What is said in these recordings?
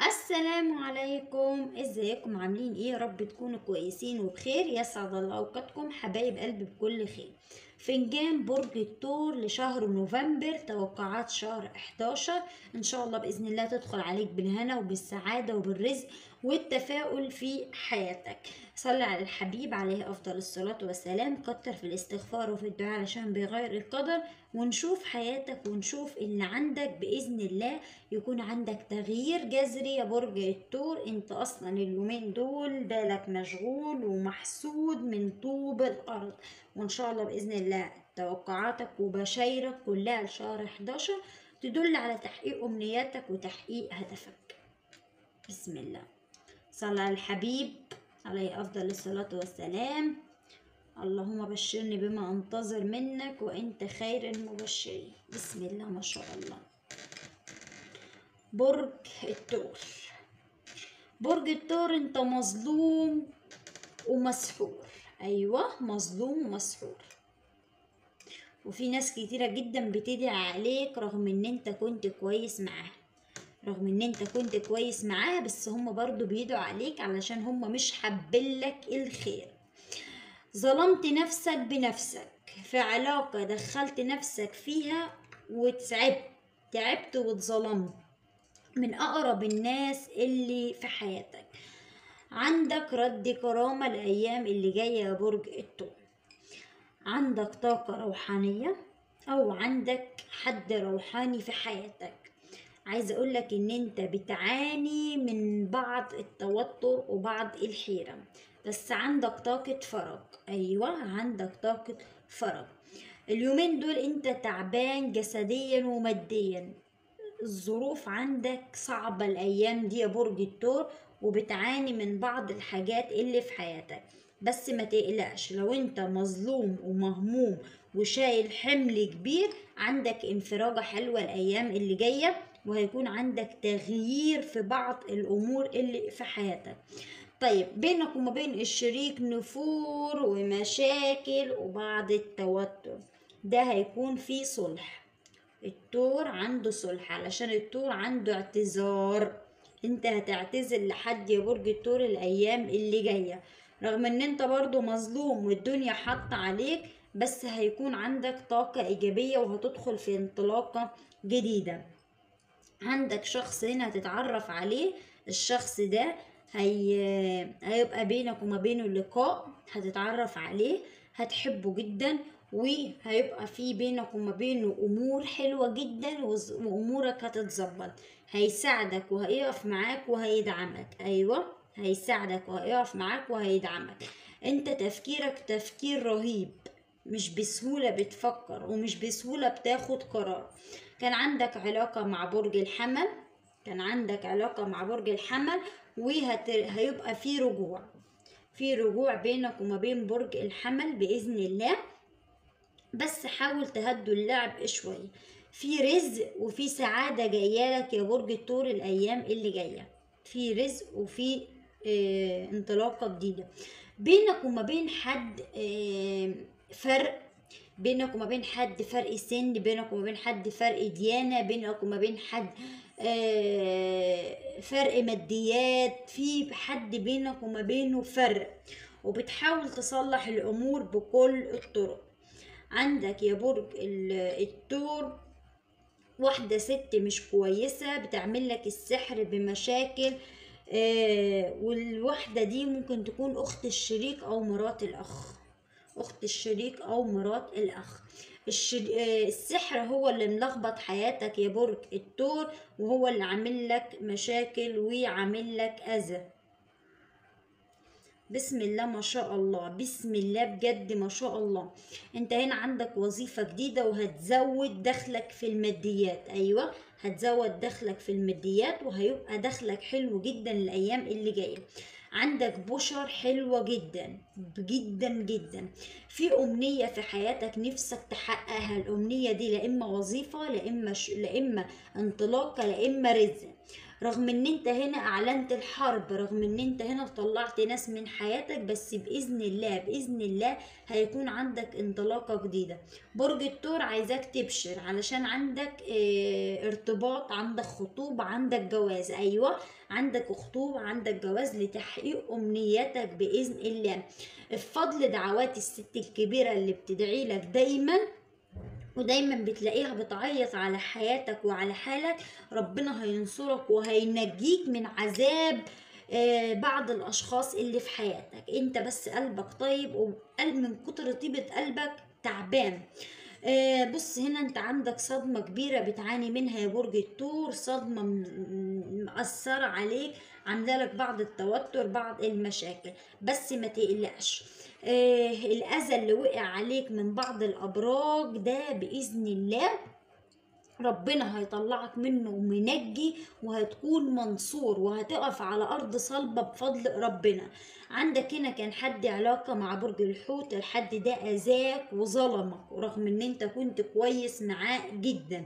السلام عليكم ازيكم عاملين ايه يا رب تكونوا كويسين وبخير يسعد الله اوقاتكم حبايب قلبي بكل خير فنجان برج الثور لشهر نوفمبر توقعات شهر 11 ان شاء الله باذن الله تدخل عليك بالهنا وبالسعاده وبالرزق والتفاؤل في حياتك صلي على الحبيب عليه افضل الصلاه والسلام كتر في الاستغفار وفي الدعاء علشان بيغير القدر ونشوف حياتك ونشوف اللي عندك باذن الله يكون عندك تغيير جذري يا برج الثور انت اصلا اليومين دول بالك مشغول ومحسود من طوب الارض وان شاء الله باذن الله توقعاتك وبشايرك كلها لشهر 11 تدل على تحقيق امنياتك وتحقيق هدفك بسم الله صلى على الحبيب عليه افضل الصلاه والسلام اللهم بشرني بما انتظر منك وانت خير المبشرين بسم الله ما شاء الله برج الثور برج الثور انت مظلوم ومسحور ايوه مظلوم ومسحور وفي ناس كتيرة جدا بتدعي عليك رغم ان انت كنت كويس معاها رغم ان انت كنت كويس معاها بس هم برضو بيدعوا عليك علشان هم مش حابلك الخير ظلمت نفسك بنفسك في علاقة دخلت نفسك فيها وتعبت تعبت واتظلمت من أقرب الناس اللي في حياتك عندك رد كرامة الأيام اللي جاية يا برج الثور عندك طاقة روحانية أو عندك حد روحاني في حياتك عايزة أقولك إن أنت بتعاني من بعض التوتر وبعض الحيرة بس عندك طاقة فرج أيوة عندك طاقة فرج اليومين دول أنت تعبان جسديا وماديا الظروف عندك صعبة الأيام دي يا برج الثور وبتعاني من بعض الحاجات اللي في حياتك بس ما تقلقش لو انت مظلوم ومهموم وشايل حمل كبير عندك انفراجة حلوة الأيام اللي جاية وهيكون عندك تغيير في بعض الأمور اللي في حياتك طيب بينك وما بين الشريك نفور ومشاكل وبعض التوتر ده هيكون فيه صلح التور عنده صلح علشان التور عنده اعتذار انت هتعتذر لحد يا برج التور الايام اللي جايه رغم ان انت برضو مظلوم والدنيا حاطه عليك بس هيكون عندك طاقه ايجابيه وهتدخل في انطلاقه جديده عندك شخص هنا هتتعرف عليه الشخص ده هي... هيبقى بينك وما بينه لقاء هتتعرف عليه هتحبه جدا وهيبقى في بينك وما بينه امور حلوه جدا وامورك هتتظبط هيساعدك وهيقف معاك وهيدعمك ايوه هيساعدك وهيقف معاك وهيدعمك انت تفكيرك تفكير رهيب مش بسهوله بتفكر ومش بسهوله بتاخد قرار كان عندك علاقه مع برج الحمل كان عندك علاقه مع برج الحمل وهيبقى في رجوع في رجوع بينك وما بين برج الحمل باذن الله بس حاول تهدوا اللعب شوية في رزق وفي سعادة جايالك يا برج الثور الأيام اللي جاية في رزق وفي اه انطلاقة جديدة بينك وما بين حد اه فرق بينك وما بين حد فرق سن بينك وما بين حد فرق ديانة بينك وما بين حد اه فرق ماديات في حد بينك وما بينه فرق وبتحاول تصلح الأمور بكل الطرق عندك يا برج الثور واحدة ست مش كويسة بتعمل لك السحر بمشاكل آه والواحدة دي ممكن تكون أخت الشريك أو مرات الأخ أخت الشريك أو مرات الأخ آه السحر هو اللي ملخبط حياتك يا برج الثور وهو اللي عامل لك مشاكل وعامل لك أذى بسم الله ما شاء الله بسم الله بجد ما شاء الله انت هنا عندك وظيفة جديدة وهتزود دخلك في الماديات ايوه هتزود دخلك في الماديات وهيبقى دخلك حلو جدا الايام اللي جاية عندك بشر حلوة جدا جدا جدا في أمنية في حياتك نفسك تحققها الأمنية دي لا إما وظيفة لا إما ش... لا إما انطلاقة لا إما رزق رغم ان انت هنا اعلنت الحرب رغم ان انت هنا طلعت ناس من حياتك بس باذن الله باذن الله هيكون عندك انطلاقة جديدة برج الثور عايزاك تبشر علشان عندك اه ارتباط عندك خطوبة عندك جواز ايوه عندك خطوبة عندك جواز لتحقيق امنياتك باذن الله بفضل دعوات الست الكبيرة اللي بتدعي لك دايما ودايما بتلاقيها بتعيط على حياتك وعلى حالك ربنا هينصرك وهينجيك من عذاب آه، بعض الاشخاص اللي في حياتك انت بس قلبك طيب وقلب من كتر طيبة قلبك تعبان آه، بص هنا انت عندك صدمة كبيرة بتعاني منها يا برج الثور صدمة م- مأثرة عليك عاملة لك بعض التوتر بعض المشاكل بس ما تقلقش آه الأذى اللي وقع عليك من بعض الأبراج ده بإذن الله ربنا هيطلعك منه منجي وهتكون منصور وهتقف على أرض صلبة بفضل ربنا عندك هنا كان حد علاقة مع برج الحوت الحد ده أذاك وظلمك ورغم ان انت كنت كويس معاه جدا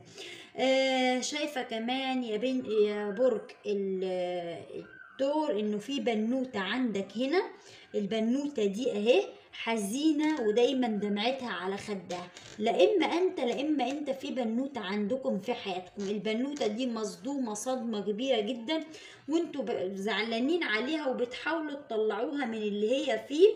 آه شايفة كمان يا بن يا برج ال- الدور انه في بنوتة عندك هنا البنوتة دي اهي حزينة ودايما دمعتها على خدها لا اما انت لا اما انت في بنوتة عندكم في حياتكم البنوتة دي مصدومة صدمة كبيرة جدا وانتوا ب- زعلانين عليها وبتحاولوا تطلعوها من اللي هي فيه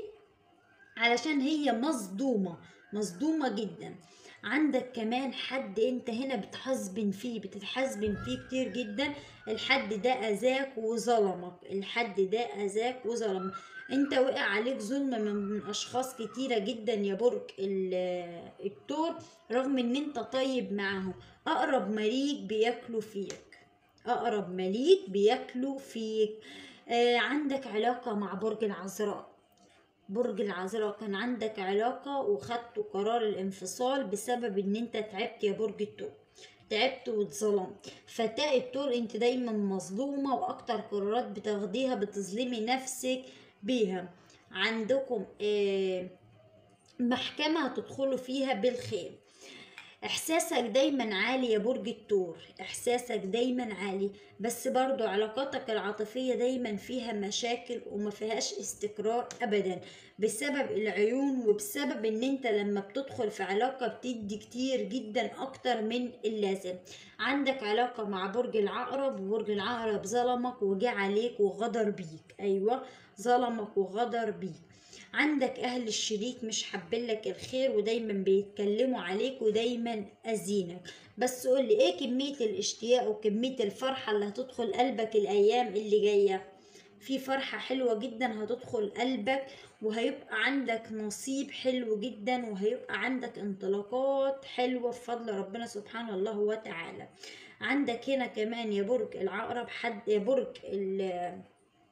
علشان هي مصدومة مصدومة جدا عندك كمان حد انت هنا بتحاسبن فيه بتتحاسبن فيه كتير جدا الحد ده اذاك وظلمك الحد ده اذاك وظلمك انت وقع عليك ظلم من من اشخاص كتيرة جدا يا برج ال- الثور رغم ان انت طيب معاهم اقرب مليك بياكلوا فيك اقرب مليك بياكلوا فيك آه عندك علاقة مع برج العذراء برج العذراء كان عندك علاقة وخدتوا قرار الانفصال بسبب ان انت تعبت يا برج الثور تعبت واتظلمت فتاة الثور انت دايما مظلومة واكتر قرارات بتاخديها بتظلمي نفسك بيها عندكم آه محكمة هتدخلوا فيها بالخير احساسك دايما عالي يا برج الثور احساسك دايما عالي بس برضو علاقاتك العاطفية دايما فيها مشاكل وما فيهاش استقرار ابدا بسبب العيون وبسبب ان انت لما بتدخل في علاقة بتدي كتير جدا اكتر من اللازم عندك علاقة مع برج العقرب وبرج العقرب ظلمك وجه عليك وغدر بيك ايوه ظلمك وغدر بيك عندك اهل الشريك مش حابين لك الخير ودايما بيتكلموا عليك ودايما اذينك بس قول لي ايه كمية الاشتياق وكمية الفرحة اللي هتدخل قلبك الايام اللي جاية في فرحة حلوة جدا هتدخل قلبك وهيبقى عندك نصيب حلو جدا وهيبقى عندك انطلاقات حلوة بفضل ربنا سبحانه الله وتعالى عندك هنا كمان يا برج العقرب حد يا برج ال-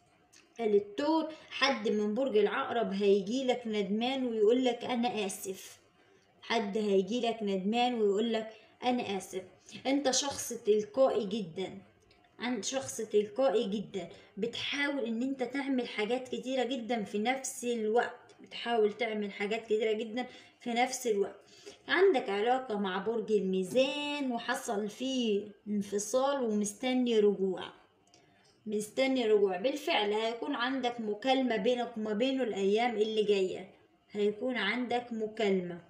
الثور حد من برج العقرب هيجيلك ندمان ويقولك انا اسف حد هيجيلك ندمان ويقولك انا اسف انت شخص تلقائي جدا عن شخص تلقائي جدا بتحاول ان انت تعمل حاجات كتيرة جدا في نفس الوقت بتحاول تعمل حاجات كتيرة جدا في نفس الوقت عندك علاقة مع برج الميزان وحصل فيه انفصال ومستني رجوع مستني رجوع بالفعل هيكون عندك مكالمة بينك وما بينه الأيام اللي جاية هيكون عندك مكالمة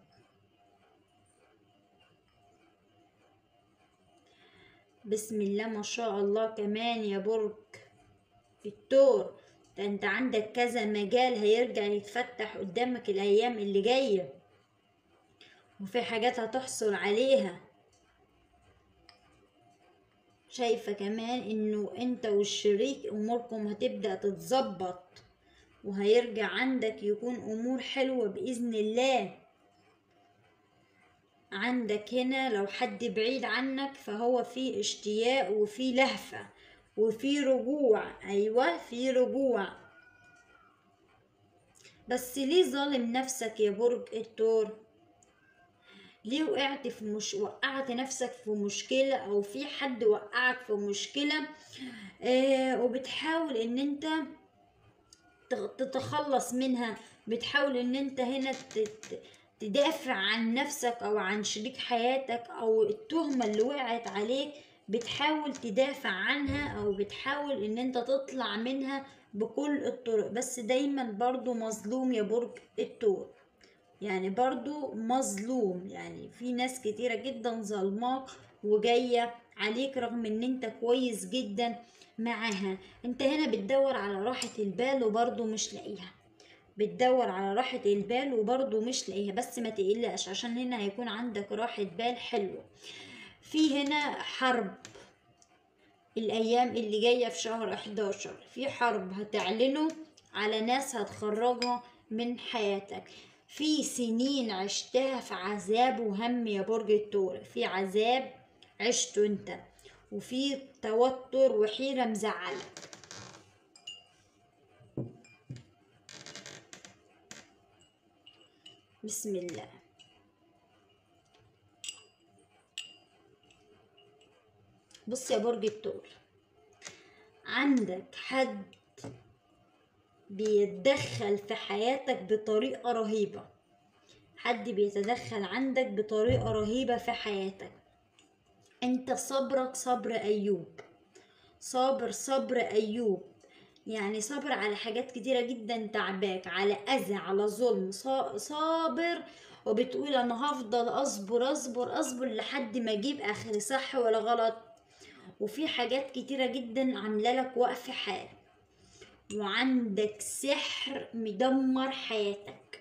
بسم الله ما شاء الله كمان يا برج الثور ده انت عندك كذا مجال هيرجع يتفتح قدامك الأيام اللي جاية وفي حاجات هتحصل عليها شايفة كمان انه انت والشريك اموركم هتبدأ تتظبط وهيرجع عندك يكون امور حلوة بإذن الله عندك هنا لو حد بعيد عنك فهو في اشتياق وفي لهفة وفي رجوع ايوه في رجوع بس ليه ظالم نفسك يا برج الثور ليه وقعت في مش وقعت نفسك في مشكلة او في حد وقعك في مشكلة آه وبتحاول ان انت تغ- تتخلص منها بتحاول ان انت هنا ت- ت- تدافع عن نفسك او عن شريك حياتك او التهمة اللي وقعت عليك بتحاول تدافع عنها او بتحاول ان انت تطلع منها بكل الطرق بس دايما برضو مظلوم يا برج الثور يعني برضو مظلوم يعني في ناس كتيرة جدا ظلماك وجاية عليك رغم ان انت كويس جدا معاها انت هنا بتدور على راحة البال وبرضو مش لاقيها بتدور على راحة البال وبرضو مش لاقيها بس ما تقلقش عشان هنا هيكون عندك راحة بال حلوة في هنا حرب الأيام اللي جاية في شهر 11 في حرب هتعلنوا على ناس هتخرجها من حياتك في سنين عشتها في عذاب وهم يا برج الثور في عذاب عشته انت وفي توتر وحيرة مزعلك بسم الله بص يا برج الثور عندك حد بيتدخل في حياتك بطريقة رهيبة حد بيتدخل عندك بطريقة رهيبة في حياتك انت صبرك صبر ايوب صابر صبر ايوب يعني صبر على حاجات كتيرة جدا تعباك على اذى على ظلم صا- صابر وبتقول انا هفضل اصبر اصبر اصبر لحد ما اجيب اخري صح ولا غلط وفي حاجات كتيرة جدا عاملة لك وقف حال وعندك سحر مدمر حياتك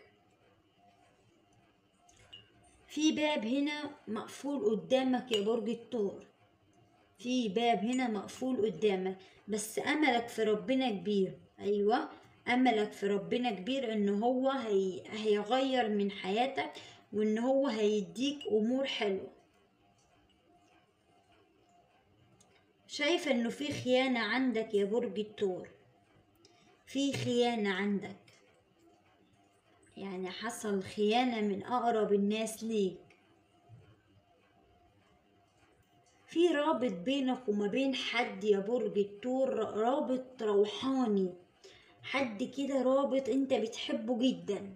في باب هنا مقفول قدامك يا برج الثور في باب هنا مقفول قدامك بس املك في ربنا كبير ايوه املك في ربنا كبير ان هو هي... هيغير من حياتك وان هو هيديك امور حلوه شايفه انه في خيانه عندك يا برج الثور في خيانه عندك يعني حصل خيانة من أقرب الناس ليك في رابط بينك وما بين حد يا برج الثور رابط روحاني حد كده رابط انت بتحبه جدا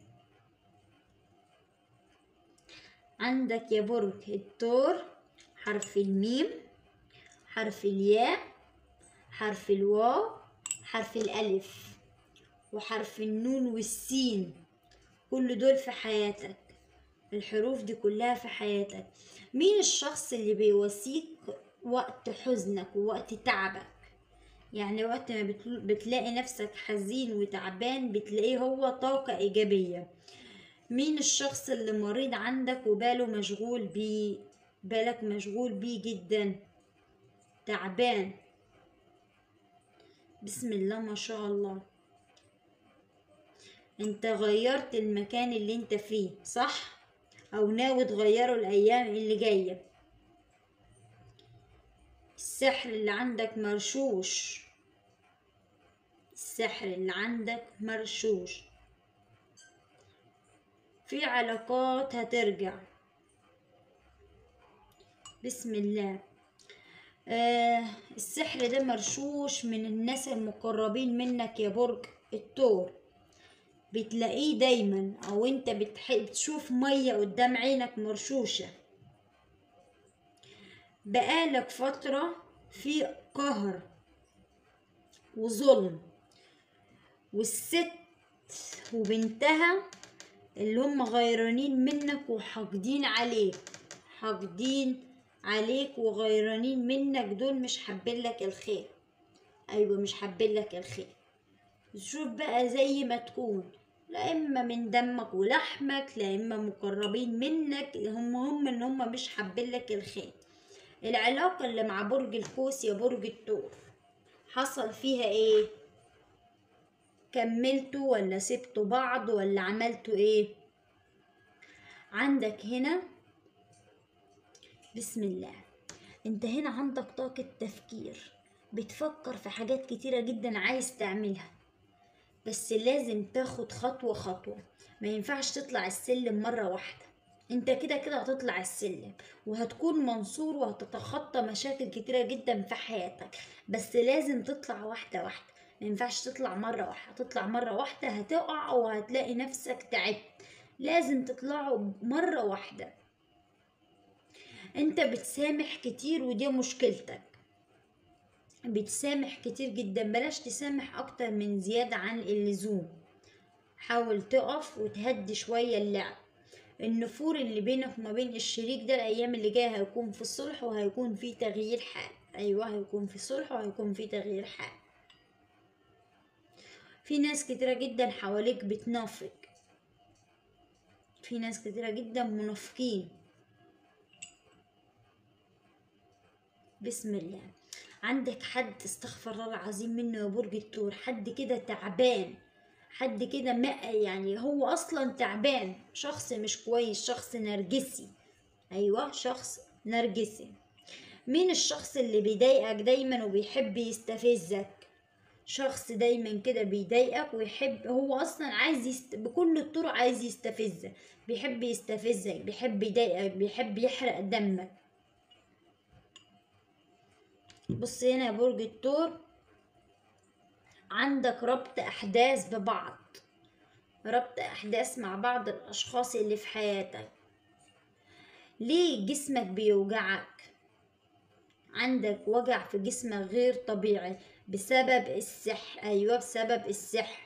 عندك يا برج الثور حرف الميم حرف الياء حرف الواو حرف الألف وحرف النون والسين كل دول في حياتك الحروف دي كلها في حياتك مين الشخص اللي بيواسيك وقت حزنك ووقت تعبك يعني وقت ما بتل- بتلاقي نفسك حزين وتعبان بتلاقيه هو طاقة إيجابية مين الشخص اللي مريض عندك وباله مشغول بيه بالك مشغول بيه جدا تعبان بسم الله ما شاء الله انت غيرت المكان اللي انت فيه صح او ناوي تغيره الايام اللي جايه السحر اللي عندك مرشوش السحر اللي عندك مرشوش في علاقات هترجع بسم الله آه السحر ده مرشوش من الناس المقربين منك يا برج الثور بتلاقيه دايما او انت بتحب تشوف مية قدام عينك مرشوشة بقالك فترة في قهر وظلم والست وبنتها اللي هم غيرانين منك وحاقدين عليك حاقدين عليك وغيرانين منك دول مش حابين لك الخير ايوه مش حابين لك الخير شوف بقى زي ما تكون لا اما من دمك ولحمك لا اما مقربين منك هم هم ان هم مش حابين لك الخير العلاقة اللي مع برج القوس يا برج الثور حصل فيها ايه كملتوا ولا سبتوا بعض ولا عملتوا ايه عندك هنا بسم الله انت هنا عندك طاقة تفكير بتفكر في حاجات كتيرة جدا عايز تعملها بس لازم تاخد خطوة خطوة ما ينفعش تطلع السلم مرة واحدة انت كده كده هتطلع السلم وهتكون منصور وهتتخطى مشاكل كتيرة جدا في حياتك بس لازم تطلع واحدة واحدة ما ينفعش تطلع مرة واحدة تطلع مرة واحدة هتقع وهتلاقي نفسك تعبت لازم تطلعوا مرة واحدة انت بتسامح كتير ودي مشكلتك بتسامح كتير جدا بلاش تسامح اكتر من زيادة عن اللزوم حاول تقف وتهدي شوية اللعب النفور اللي بينك وما بين الشريك ده الايام اللي جايه هيكون في صلح وهيكون في تغيير حال ايوه هيكون في صلح وهيكون في تغيير حال في ناس كتيرة جدا حواليك بتنافق في ناس كتيرة جدا منافقين بسم الله عندك حد استغفر الله العظيم منه يا برج الثور حد كده تعبان حد كده ما يعني هو اصلا تعبان شخص مش كويس شخص نرجسي ايوه شخص نرجسي مين الشخص اللي بيضايقك دايما وبيحب يستفزك شخص دايما كده بيضايقك ويحب هو اصلا عايز يست... بكل الطرق عايز يستفزك بيحب يستفزك بيحب يضايقك بيحب يحرق دمك بص هنا يا برج الثور عندك ربط احداث ببعض ربط احداث مع بعض الاشخاص اللي في حياتك ليه جسمك بيوجعك عندك وجع في جسمك غير طبيعي بسبب السح ايوه بسبب السح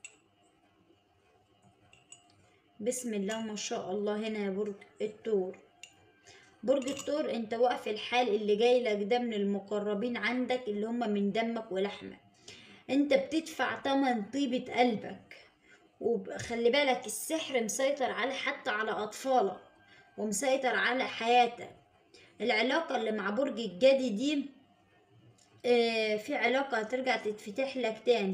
بسم الله ما شاء الله هنا يا برج الثور برج الثور انت واقف الحال اللي جاي لك ده من المقربين عندك اللي هم من دمك ولحمك انت بتدفع تمن طيبة قلبك وخلي بالك السحر مسيطر على حتى على اطفالك ومسيطر على حياتك العلاقة اللي مع برج الجدي دي اه في علاقة هترجع تتفتح لك تاني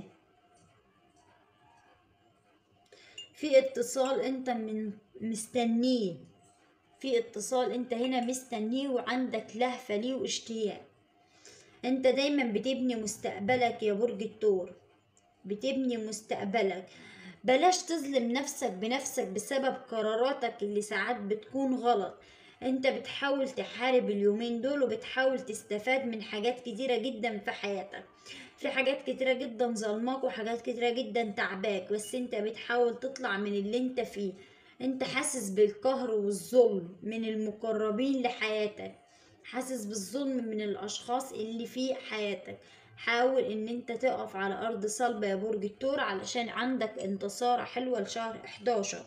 في اتصال انت من مستنيه في اتصال انت هنا مستنيه وعندك لهفة ليه واشتياق انت دايما بتبني مستقبلك يا برج الثور بتبني مستقبلك بلاش تظلم نفسك بنفسك بسبب قراراتك اللي ساعات بتكون غلط انت بتحاول تحارب اليومين دول وبتحاول تستفاد من حاجات كتيرة جدا في حياتك في حاجات كتيرة جدا ظلماك وحاجات كتيرة جدا تعباك بس انت بتحاول تطلع من اللي انت فيه انت حاسس بالقهر والظلم من المقربين لحياتك حاسس بالظلم من الاشخاص اللي في حياتك حاول ان انت تقف على ارض صلبة يا برج الثور علشان عندك انتصارة حلوة لشهر 11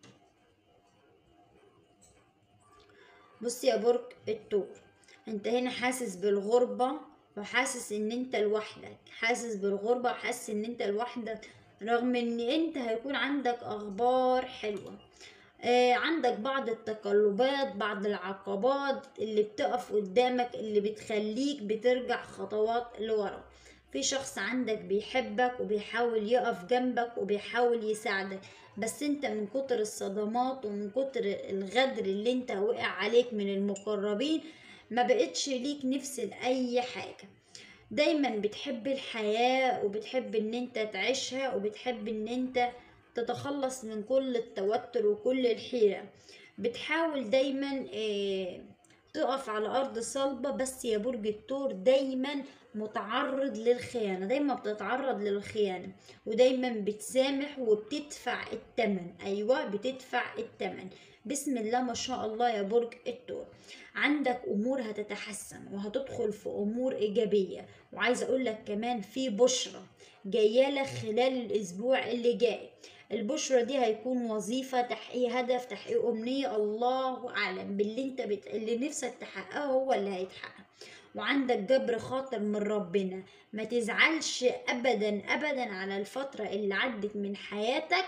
بص يا برج الثور انت هنا حاسس بالغربة وحاسس ان انت لوحدك حاسس بالغربة وحاسس ان انت لوحدك رغم ان انت هيكون عندك اخبار حلوة آه عندك بعض التقلبات بعض العقبات اللي بتقف قدامك اللي بتخليك بترجع خطوات لورا في شخص عندك بيحبك وبيحاول يقف جنبك وبيحاول يساعدك بس انت من كتر الصدمات ومن كتر الغدر اللي انت وقع عليك من المقربين ما بقتش ليك نفس لأي حاجة دايما بتحب الحياة وبتحب ان انت تعيشها وبتحب ان انت تتخلص من كل التوتر وكل الحيرة بتحاول دايما اه تقف على أرض صلبة بس يا برج الثور دايما متعرض للخيانة دايما بتتعرض للخيانة ودايما بتسامح وبتدفع التمن أيوة بتدفع التمن بسم الله ما شاء الله يا برج الثور عندك امور هتتحسن وهتدخل في امور ايجابيه وعايزه اقول لك كمان في بشرة جايه لك خلال الاسبوع اللي جاي البشرة دي هيكون وظيفة تحقيق هدف تحقيق أمنية الله أعلم باللي انت بت... اللي نفسك تحققه هو اللي هيتحقق وعندك جبر خاطر من ربنا ما تزعلش أبدا أبدا على الفترة اللي عدت من حياتك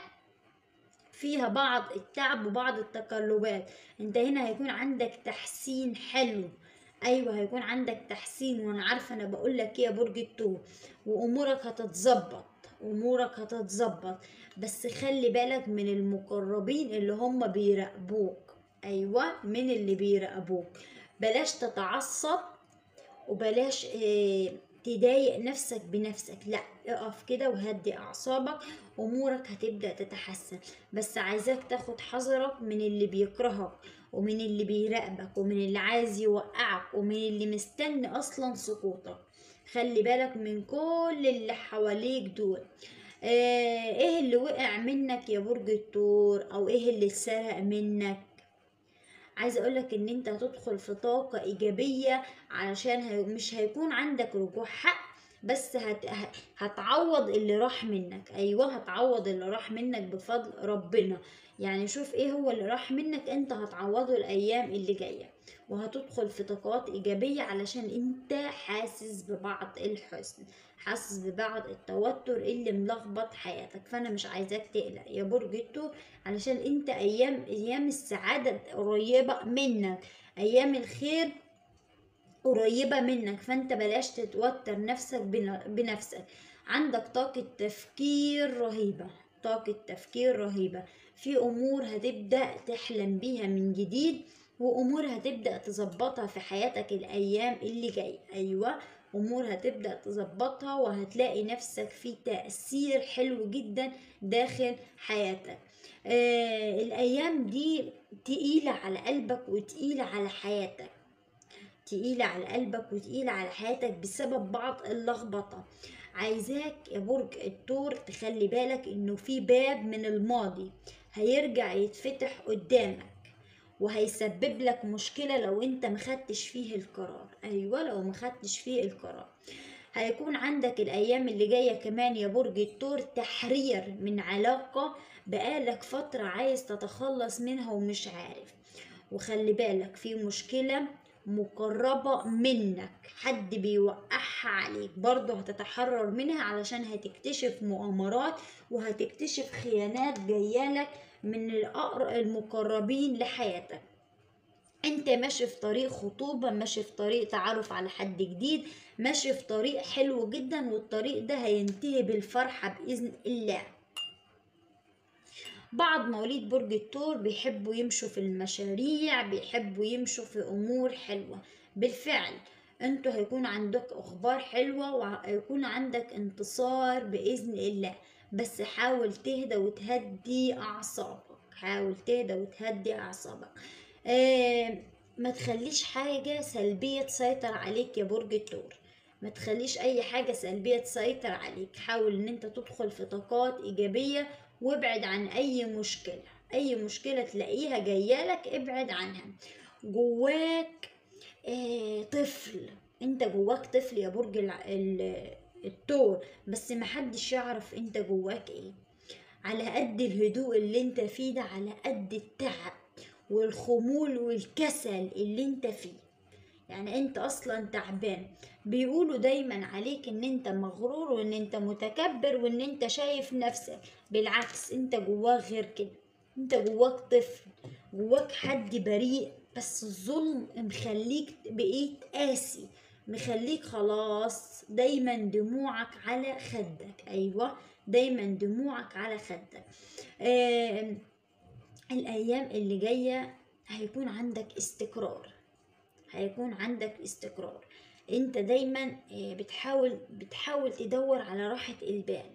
فيها بعض التعب وبعض التقلبات انت هنا هيكون عندك تحسين حلو ايوه هيكون عندك تحسين وانا عارفه انا بقول لك ايه يا برج الثور وامورك هتتظبط امورك هتتظبط بس خلي بالك من المقربين اللي هم بيراقبوك ايوه من اللي بيراقبوك بلاش تتعصب وبلاش اه تضايق نفسك بنفسك لا اقف كده وهدي اعصابك امورك هتبدا تتحسن بس عايزاك تاخد حذرك من اللي بيكرهك ومن اللي بيراقبك ومن اللي عايز يوقعك ومن اللي مستني اصلا سقوطك خلي بالك من كل اللي حواليك دول آه ايه اللي وقع منك يا برج الثور او ايه اللي اتسرق منك عايزه اقولك ان انت هتدخل في طاقه ايجابيه علشان هي مش هيكون عندك رجوع حق بس هت... ه- هتعوض اللي راح منك ايوه هتعوض اللي راح منك بفضل ربنا يعني شوف ايه هو اللي راح منك انت هتعوضه الايام اللي جايه وهتدخل في طاقات ايجابيه علشان انت حاسس ببعض الحزن حاسس ببعض التوتر اللي ملخبط حياتك فانا مش عايزاك تقلق يا برج الثور علشان انت ايام ايام السعاده قريبه منك ايام الخير قريبة منك فانت بلاش تتوتر نفسك بن- بنفسك عندك طاقة تفكير رهيبة طاقة تفكير رهيبة في أمور هتبدأ تحلم بيها من جديد وأمور هتبدأ تظبطها في حياتك الأيام اللي جاية أيوة أمور هتبدأ تظبطها وهتلاقي نفسك في تأثير حلو جدا داخل حياتك آه الأيام دي تقيلة على قلبك وتقيلة على حياتك تقيلة على قلبك وتقيلة على حياتك بسبب بعض اللخبطة عايزاك يا برج الثور تخلي بالك انه في باب من الماضي هيرجع يتفتح قدامك وهيسبب لك مشكلة لو انت مخدتش فيه القرار ايوه لو مخدتش فيه القرار هيكون عندك الايام اللي جاية كمان يا برج الثور تحرير من علاقة بقالك فترة عايز تتخلص منها ومش عارف وخلي بالك في مشكلة مقربة منك حد بيوقعها عليك برضه هتتحرر منها علشان هتكتشف مؤامرات وهتكتشف خيانات جايالك من الأقرب المقربين لحياتك انت ماشي في طريق خطوبة ماشي في طريق تعرف على حد جديد ماشي في طريق حلو جدا والطريق ده هينتهي بالفرحة بإذن الله بعض مواليد برج الثور بيحبوا يمشوا في المشاريع بيحبوا يمشوا في امور حلوه بالفعل انتوا هيكون عندك اخبار حلوه وهيكون عندك انتصار باذن الله بس حاول تهدى وتهدي اعصابك حاول تهدى وتهدي اعصابك آه ما تخليش حاجه سلبيه تسيطر عليك يا برج الثور ما تخليش اي حاجه سلبيه تسيطر عليك حاول ان انت تدخل في طاقات ايجابيه وابعد عن اي مشكلة اي مشكلة تلاقيها جايالك ابعد عنها جواك آه طفل انت جواك طفل يا برج الع- ال- الثور بس محدش يعرف انت جواك ايه على قد الهدوء اللي انت فيه ده على قد التعب والخمول والكسل اللي انت فيه يعني انت اصلا تعبان بيقولوا دايما عليك ان انت مغرور وان انت متكبر وان انت شايف نفسك بالعكس انت جواك غير كده انت جواك طفل جواك حد بريء بس الظلم مخليك بقيت قاسي مخليك خلاص دايما دموعك على خدك ايوه دايما دموعك على خدك آه الايام اللي جايه هيكون عندك استقرار هيكون عندك استقرار انت دايما آه، بتحاول بتحاول تدور على راحة البال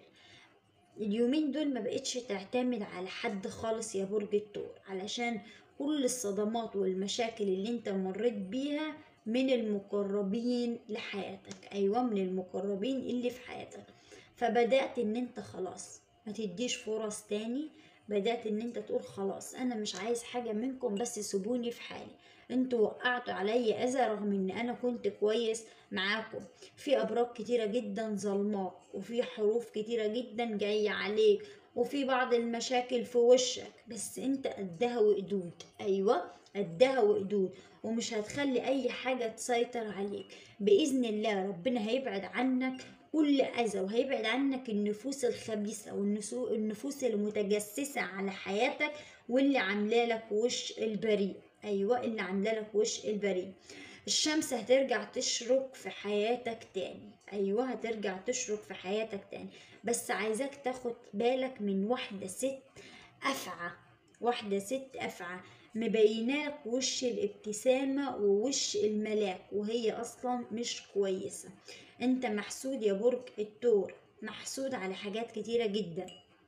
اليومين دول ما بقتش تعتمد على حد خالص يا برج الثور علشان كل الصدمات والمشاكل اللي انت مريت بيها من المقربين لحياتك ايوه من المقربين اللي في حياتك فبدأت ان انت خلاص ما تديش فرص تاني بدأت ان انت تقول خلاص انا مش عايز حاجة منكم بس سيبوني في حالي انتوا وقعتوا عليا اذى رغم ان انا كنت كويس معاكم في ابراج كتيرة جدا ظلماك وفي حروف كتيرة جدا جاية عليك وفي بعض المشاكل في وشك بس انت قدها وقدود ايوه قدها وقدود ومش هتخلي اي حاجة تسيطر عليك بإذن الله ربنا هيبعد عنك كل أذى وهيبعد عنك النفوس الخبيثة والنسو- النفوس المتجسسة على حياتك واللي عاملة لك وش البريء أيوة اللي عاملة لك وش البريء الشمس هترجع تشرق في حياتك تاني أيوة هترجع تشرق في حياتك تاني بس عايزاك تاخد بالك من واحدة ست أفعى واحدة ست أفعى مبيناك وش الابتسامة ووش الملاك وهي أصلا مش كويسة انت محسود يا برج الثور محسود على حاجات كتيرة جدا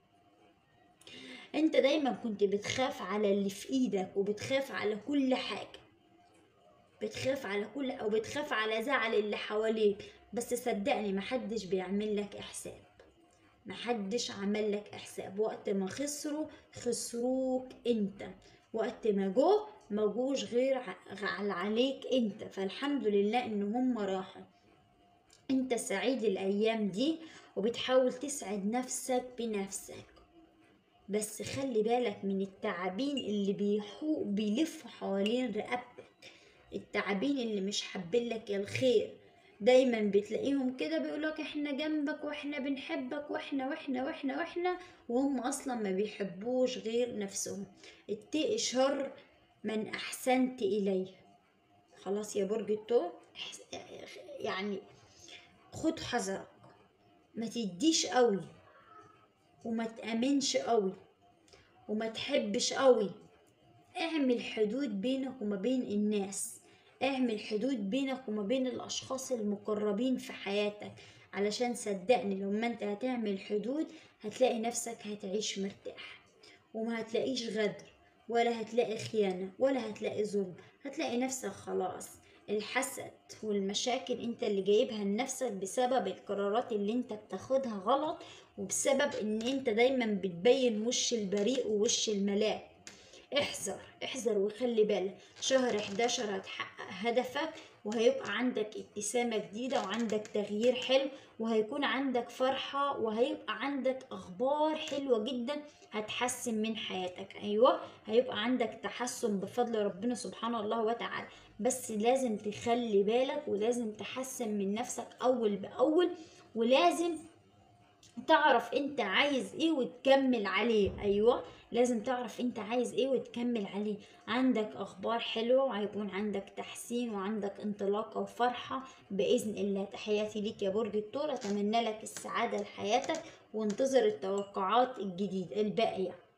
انت دايما كنت بتخاف على اللي في ايدك وبتخاف على كل حاجة بتخاف على كل او بتخاف على زعل اللي حواليك بس صدقني محدش بيعمل لك احساب محدش عمل لك حساب وقت ما خسروا خسروك انت وقت ما جو مجوش غير ع- على عليك انت فالحمد لله ان هم راحوا انت سعيد الايام دي وبتحاول تسعد نفسك بنفسك بس خلي بالك من التعابين اللي بيحو بيلفوا حوالين رقبتك التعابين اللي مش حابين لك الخير دايما بتلاقيهم كده بيقولك احنا جنبك واحنا بنحبك واحنا واحنا واحنا واحنا وهم اصلا ما بيحبوش غير نفسهم اتقي شر من احسنت اليه خلاص يا برج الثور احس- يعني خد حذرك ما تديش قوي وما تأمنش قوي وما تحبش قوي اعمل حدود بينك وما بين الناس اعمل حدود بينك وما بين الاشخاص المقربين في حياتك علشان صدقني لما انت هتعمل حدود هتلاقي نفسك هتعيش مرتاح وما هتلاقيش غدر ولا هتلاقي خيانة ولا هتلاقي ظلم هتلاقي نفسك خلاص الحسد والمشاكل انت اللي جايبها لنفسك بسبب القرارات اللي انت بتاخدها غلط وبسبب ان انت دايما بتبين وش البريء ووش الملاك احذر احذر وخلي بالك شهر 11 هتحقق هدفك وهيبقى عندك ابتسامة جديدة وعندك تغيير حلو وهيكون عندك فرحة وهيبقى عندك أخبار حلوة جدا هتحسن من حياتك أيوة هيبقى عندك تحسن بفضل ربنا سبحانه الله وتعالى بس لازم تخلي بالك ولازم تحسن من نفسك أول بأول ولازم تعرف انت عايز ايه وتكمل عليه ايوه لازم تعرف انت عايز ايه وتكمل عليه عندك اخبار حلوه وهيكون عندك تحسين وعندك انطلاقه وفرحه باذن الله تحياتي ليك يا برج الثور اتمنى لك السعاده لحياتك وانتظر التوقعات الجديده الباقيه